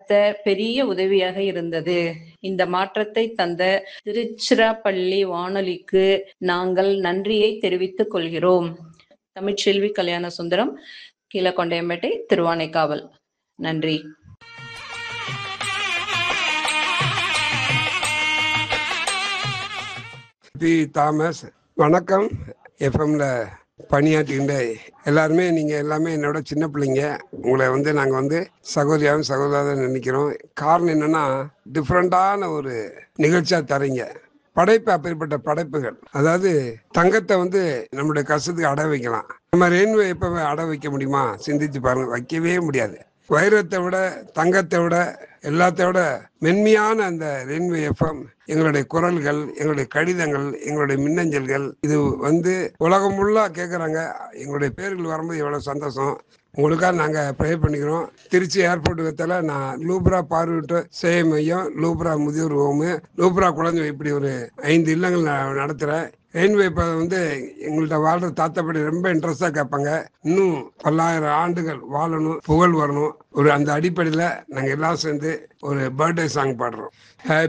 நடத்த பெரிய உதவியாக இருந்தது இந்த மாற்றத்தை தந்த திருச்சிராப்பள்ளி வானொலிக்கு நாங்கள் நன்றியை தெரிவித்துக் கொள்கிறோம் தமிழ்ச்செல்வி கல்யாண சுந்தரம் கீழக்கொண்டையம்பேட்டை திருவானைக்காவல் நன்றி பி தாமஸ் வணக்கம் எஃப்எம்ல பணியாற்றுகின்ற எல்லாருமே நீங்க எல்லாமே என்னோட சின்ன பிள்ளைங்க உங்களை வந்து நாங்க வந்து சகோதரியாவும் சகோதராதான் நினைக்கிறோம் காரணம் என்னன்னா டிஃப்ரெண்டான ஒரு நிகழ்ச்சியா தரீங்க படைப்பு அப்படிப்பட்ட படைப்புகள் அதாவது தங்கத்தை வந்து நம்மளுடைய கஷ்டத்துக்கு அடை வைக்கலாம் நம்ம ரெயின்வே எப்ப அடை வைக்க முடியுமா சிந்திச்சு பாருங்க வைக்கவே முடியாது வைரத்தை விட தங்கத்தை விட எல்லாத்தை விட மென்மையான அந்த ரெயின்வே எஃப்எம் எங்களுடைய குரல்கள் எங்களுடைய கடிதங்கள் எங்களுடைய மின்னஞ்சல்கள் இது வந்து உலகம் முள்ளா கேட்குறாங்க எங்களுடைய பேர்கள் வரும்போது எவ்வளோ சந்தோஷம் உங்களுக்காக நாங்கள் ப்ரே பண்ணிக்கிறோம் திருச்சி ஏர்போர்ட் விதத்தில் நான் லூப்ரா பார்வையிட்டு சேவை மையம் லூப்ரா முதியோர் ஹோமு லூப்ரா குழந்தை இப்படி ஒரு ஐந்து இல்லங்கள் நான் நடத்துகிறேன் ரெயின்வே இப்போ வந்து எங்கள்கிட்ட வாழ்ற தாத்தப்படி ரொம்ப இன்ட்ரெஸ்டாக கேட்பாங்க இன்னும் பல்லாயிரம் ஆண்டுகள் வாழணும் புகழ் வரணும் ஒரு அந்த அடிப்படையில் நாங்கள் எல்லாம் சேர்ந்து ஒரு பர்த்டே சாங் பாடுறோம்